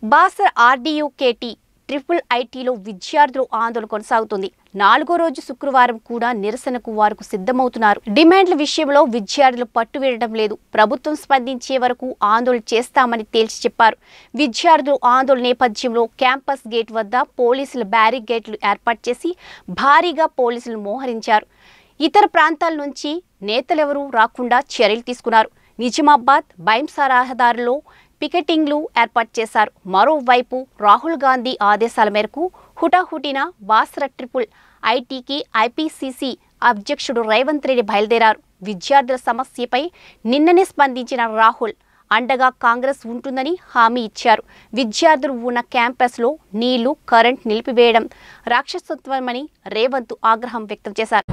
Basar ఆర్డీయూ KT triple ఐటీలో విద్యార్థులు ఆందోళన కొనసాగుతుంది నాలుగో రోజు శుక్రవారం కూడా నిరసనకు వారికి సిద్ధమవుతున్నారు డిమాండ్ల విషయంలో విద్యార్థులు పట్టు వీడటం లేదు ప్రభుత్వం స్పందించే వరకు ఆందోళన చేస్తామని తేల్చి చెప్పారు విద్యార్థులు ఆందోళన నేపథ్యంలో క్యాంపస్ గేట్ వద్ద పోలీసులు బ్యారిగేట్లు ఏర్పాటు చేసి భారీగా పోలీసులు మోహరించారు ఇతర ప్రాంతాల నుంచి నేతలెవరూ రాకుండా చర్యలు తీసుకున్నారు నిజామాబాద్ బైంసా రహదారిలో పికెటింగ్లు ఏర్పాటు చేశారు మరోవైపు రాహుల్ గాంధీ ఆదేశాల మేరకు హుటాహుటిన బాసర ట్రిపుల్ ఐటీకి ఐపీసీసీ అధ్యక్షుడు రేవంత్ రెడ్డి బయలుదేరారు విద్యార్థుల సమస్యపై నిన్ననే స్పందించిన రాహుల్ అండగా కాంగ్రెస్ ఉంటుందని హామీ ఇచ్చారు విద్యార్థులు ఉన్న క్యాంపస్లో నీళ్లు కరెంట్ నిలిపివేయడం రాక్షసత్వమని రేవంత్ ఆగ్రహం వ్యక్తం చేశారు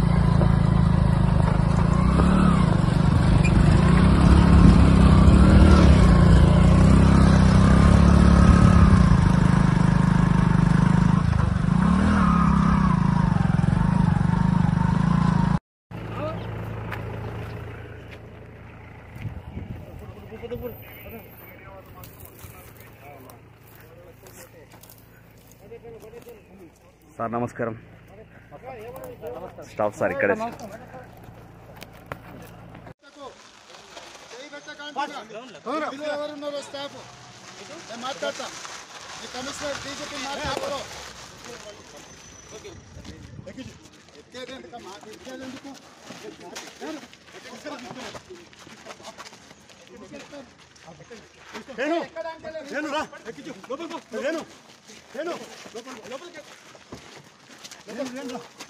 సార్ నమస్కారం స్టాఫ్ సార్ ఇక్కడే పిల్లలు ఎవరున్నారో స్టాఫ్ నేను మాట్లాడతా ఈ కమిషనర్ బీజేపీ మాట్లాడతారు ఎక్కేదేందుకమ్మా ఎక్కేదెందుకు రేణు రా ఎక్కించు లోపలికి పో. రేణు రేణు లోపలికి లోపలికి రేణు రేణు రా